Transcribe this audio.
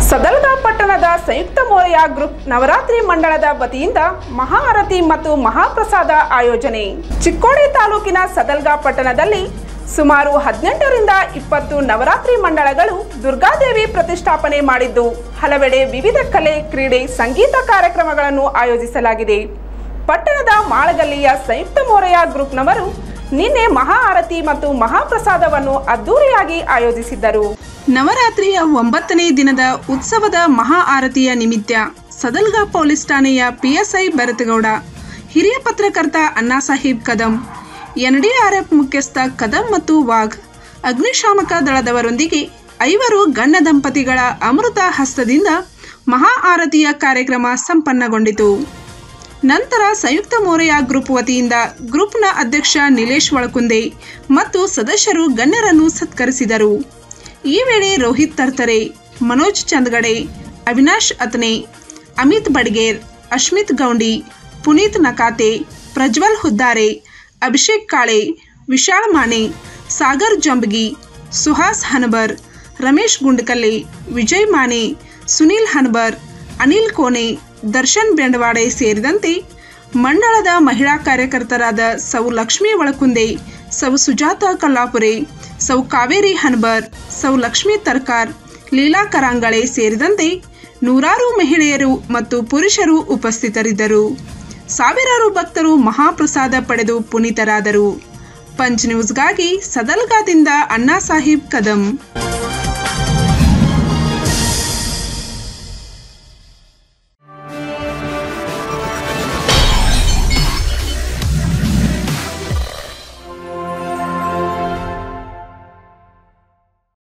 ಸದಲ್ಗಾ ಪಟ್ಟಣದ ಸಂಯುಕ್ತ ಮೋರೆಯ ಗ್ರೂಪ್ ನವರಾತ್ರಿ ಮಂಡಳದ ವತಿಯಿಂದ ಮಹಾಆರತಿ ಮತ್ತು ಮಹಾಪ್ರಸಾದ ಆಯೋಜನೆ ಚಿಕ್ಕೋಡಿ ತಾಲೂಕಿನ ಸದಲ್ಗಾ ಪಟ್ಟಣದಲ್ಲಿ ಸುಮಾರು ಹದಿನೆಂಟರಿಂದ ಇಪ್ಪತ್ತು ನವರಾತ್ರಿ ಮಂಡಳಗಳು ದುರ್ಗಾದೇವಿ ಪ್ರತಿಷ್ಠಾಪನೆ ಮಾಡಿದ್ದು ಹಲವೆಡೆ ವಿವಿಧ ಕಲೆ ಕ್ರೀಡೆ ಸಂಗೀತ ಕಾರ್ಯಕ್ರಮಗಳನ್ನು ಆಯೋಜಿಸಲಾಗಿದೆ ಪಟ್ಟಣದ ಮಾಳಗಲ್ಲಿಯ ಸಂಯುಕ್ತ ಮೋರೆಯ ಗ್ರೂಪ್ನವರು ನಿನ್ನೆ ಮಹಾ ಆರತಿ ಮತ್ತು ಮಹಾಪ್ರಸಾದವನ್ನು ಅದ್ದೂರಿಯಾಗಿ ಆಯೋಜಿಸಿದ್ದರು ನವರಾತ್ರಿಯ ಒಂಬತ್ತನೇ ದಿನದ ಉತ್ಸವದ ಮಹಾ ಆರತಿಯ ನಿಮಿತ್ತ ಸದಲ್ಗಾ ಪೊಲೀಸ್ ಠಾಣೆಯ ಪಿಎಸ್ಐ ಭರತಗೌಡ ಹಿರಿಯ ಪತ್ರಕರ್ತ ಅಣ್ಣಾಸಾಹೀಬ್ ಕದಂ ಎನ್ಡಿಆರ್ಎಫ್ ಮುಖ್ಯಸ್ಥ ಕದಂ ಮತ್ತು ವಾಘ್ ಅಗ್ನಿಶಾಮಕ ದಳದವರೊಂದಿಗೆ ಐವರು ಗಣ್ಯ ದಂಪತಿಗಳ ಅಮೃತ ಹಸ್ತದಿಂದ ಮಹಾ ಆರತಿಯ ಕಾರ್ಯಕ್ರಮ ಸಂಪನ್ನಗೊಂಡಿತು ನಂತರ ಸಂಯುಕ್ತ ಮೋರೆಯ ಗ್ರೂಪ್ ವತಿಯಿಂದ ಗ್ರೂಪ್ನ ಅಧ್ಯಕ್ಷ ನಿಲೇಶ್ ಒಳಕುಂದೆ ಮತ್ತು ಸದಸ್ಯರು ಗಣ್ಯರನ್ನು ಸತ್ಕರಿಸಿದರು ಈ ವೇಳೆ ರೋಹಿತ್ ತರ್ತರೆ ಮನೋಜ್ ಚಂದಗಡೆ ಅವಿನಾಶ್ ಅತ್ನೆ ಅಮಿತ್ ಬಡ್ಗೇರ್ ಅಶ್ಮಿತ್ ಗೌಂಡಿ ಪುನೀತ್ ನಕಾತೆ ಪ್ರಜ್ವಲ್ ಹುದ್ದಾರೆ ಅಭಿಷೇಕ್ ಕಾಳೆ ವಿಶಾಲ್ ಮಾನೆ ಸಾಗರ್ ಜಂಬಗಿ ಸುಹಾಸ್ ಹನಬರ್ ರಮೇಶ್ ಗುಂಡ್ಕಲ್ಲೆ ವಿಜಯ್ ಮಾನೆ ಸುನೀಲ್ ಹನಬರ್ ಅನಿಲ್ ಕೋನೆ ದರ್ಶನ್ ಬೆಂಡವಾಡೆ ಸೇರಿದಂತೆ ಮಂಡಳದ ಮಹಿಳಾ ಕಾರ್ಯಕರ್ತರಾದ ಸೌ ಲಕ್ಷ್ಮೀ ಒಳಕುಂದೆ ಸೌ ಸುಜಾತ ಕಲ್ಲಾಪುರೆ ಸೌ ಕಾವೇರಿ ಹನ್ಬರ್ ಸೌ ಲಕ್ಷ್ಮೀ ತರ್ಕಾರ್ ಲೀಲಾ ಕರಾಂಗಳೆ ಸೇರಿದಂತೆ ನೂರಾರು ಮಹಿಳೆಯರು ಮತ್ತು ಪುರುಷರು ಉಪಸ್ಥಿತರಿದ್ದರು ಸಾವಿರಾರು ಭಕ್ತರು ಮಹಾಪ್ರಸಾದ ಪಡೆದು ಪುನೀತರಾದರು ಪಂಚ್ ನ್ಯೂಸ್ಗಾಗಿ ಸದಲ್ಗಾದಿಂದ ಅಣ್ಣಾ ಸಾಹೀಬ್ ಕದಂ